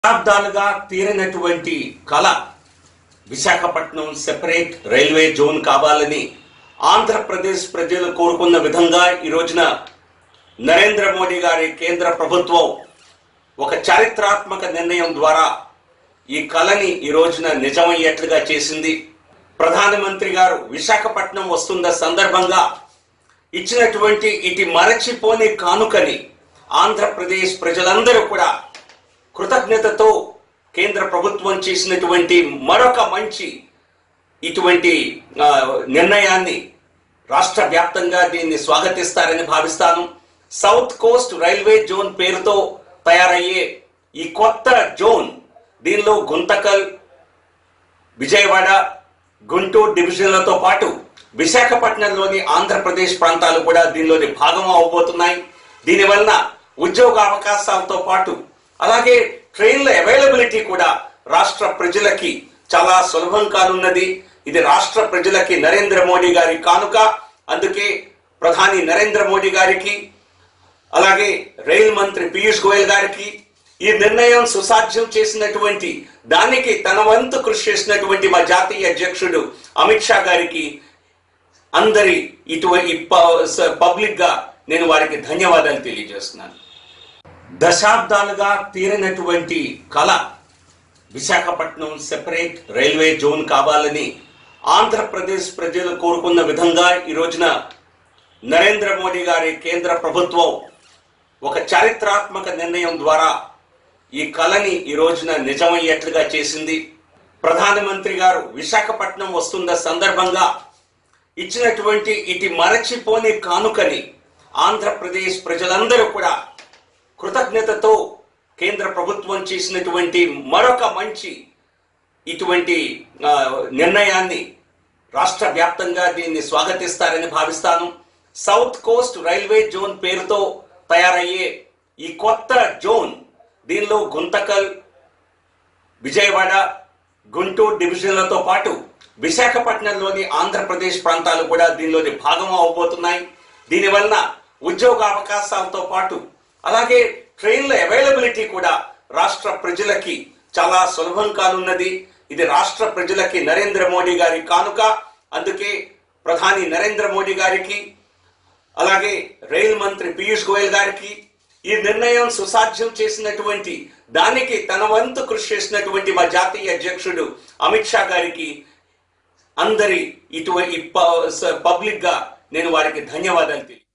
దశాబ్దాలుగా తీరినటువంటి కళ Visakhapatnam separate railway zone కావాలని ఆంధ్రప్రదేశ్ ప్రజలు కోరుకున్న విధంగా ఈ రోజున నరేంద్ర మోడీ గారి కేంద్ర ప్రభుత్వం ఒక చారిత్రాత్మక నిర్ణయం ద్వారా ఈ కళని ఈ రోజున నిజమయ్యేట్లుగా చేసింది ప్రధానమంత్రి గారు విశాఖపట్నం వస్తున్న సందర్భంగా ఇచ్చినటువంటి ఇటు మరచిపోని కానుకని ఆంధ్రప్రదేశ్ ప్రజలందరూ కూడా కృతజ్ఞతతో కేంద్ర ప్రభుత్వం చేసినటువంటి మరొక మంచి ఇటువంటి ఆ, నిర్ణయాన్ని రాష్ట్ర వ్యాప్తంగా దీన్ని స్వాగతిస్తారని భావిస్తాను సౌత్ కోస్ట్ రైల్వే జోన్ పేరుతో తయారయ్యే ఈ కొత్త జోన్ దీనిలో గుంతకల్ విజయవాడ గుంటూరు డివిజన్లతో పాటు విశాఖపట్నంలోని ఆంధ్రప్రదేశ్ ప్రాంతాలు కూడా దీనిలోని భాగం అవబోతున్నాయి దీనివలన ఉద్యోగ అవకాశాలతో పాటు అలాగే ట్రైన్ల అవైలబిలిటీ కూడా రాష్ట్ర ప్రజలకి చాలా సులభం కానున్నది ఇది రాష్ట్ర ప్రజలకి నరేంద్ర మోడీ గారి కానుక అందుకే ప్రధాని నరేంద్ర మోడీ గారికి అలాగే రైలు మంత్రి పీయూష్ గోయల్ గారికి ఈ నిర్ణయం సుసాధ్యం చేసినటువంటి దానికి తన వంతు కృషి చేసినటువంటి మా జాతీయ అధ్యక్షుడు అమిత్ షా గారికి అందరి ఇటువంటి పబ్లిక్ గా నేను వారికి ధన్యవాదాలు తెలియజేస్తున్నాను దశాబ్దాలుగా తీరినటువంటి కళ విశాఖపట్నం సెపరేట్ రైల్వే జోన్ కావాలని ఆంధ్రప్రదేశ్ ప్రజలు కోరుకున్న విధంగా ఈ రోజున నరేంద్ర మోడీ గారి కేంద్ర ప్రభుత్వం ఒక చారిత్రాత్మక నిర్ణయం ద్వారా ఈ కళని ఈ రోజున నిజమయ్యేట్లుగా చేసింది ప్రధానమంత్రి గారు విశాఖపట్నం వస్తున్న సందర్భంగా ఇచ్చినటువంటి ఇటు మరచిపోని కానుకని ఆంధ్రప్రదేశ్ ప్రజలందరూ కూడా కృతజ్ఞతతో కేంద్ర ప్రభుత్వం చేసినటువంటి మరొక మంచి ఇటువంటి ఆ, నిర్ణయాన్ని రాష్ట్ర వ్యాప్తంగా దీన్ని స్వాగతిస్తారని భావిస్తాను సౌత్ కోస్ట్ రైల్వే జోన్ పేరుతో తయారయ్యే ఈ కొత్త జోన్ దీనిలో గుంతకల్ విజయవాడ గుంటూరు డివిజన్లతో పాటు విశాఖపట్నంలోని ఆంధ్రప్రదేశ్ ప్రాంతాలు కూడా దీనిలోని భాగం అవబోతున్నాయి దీనివలన ఉద్యోగ అవకాశాలతో పాటు అలాగే ట్రైన్ల అవైలబిలిటీ కూడా రాష్ట్ర ప్రజలకి చాలా సులభం కానున్నది ఇది రాష్ట్ర ప్రజలకి నరేంద్ర మోడీ గారి కానుక అందుకే ప్రధాని నరేంద్ర మోడీ గారికి అలాగే రైలు మంత్రి పీయూష్ గోయల్ గారికి ఈ నిర్ణయం సుసాధ్యం చేసినటువంటి దానికి తన వంతు కృషి చేసినటువంటి మా జాతీయ అధ్యక్షుడు అమిత్ షా గారికి అందరి ఇటువంటి పబ్లిక్ గా నేను వారికి ధన్యవాదాలు తెలియ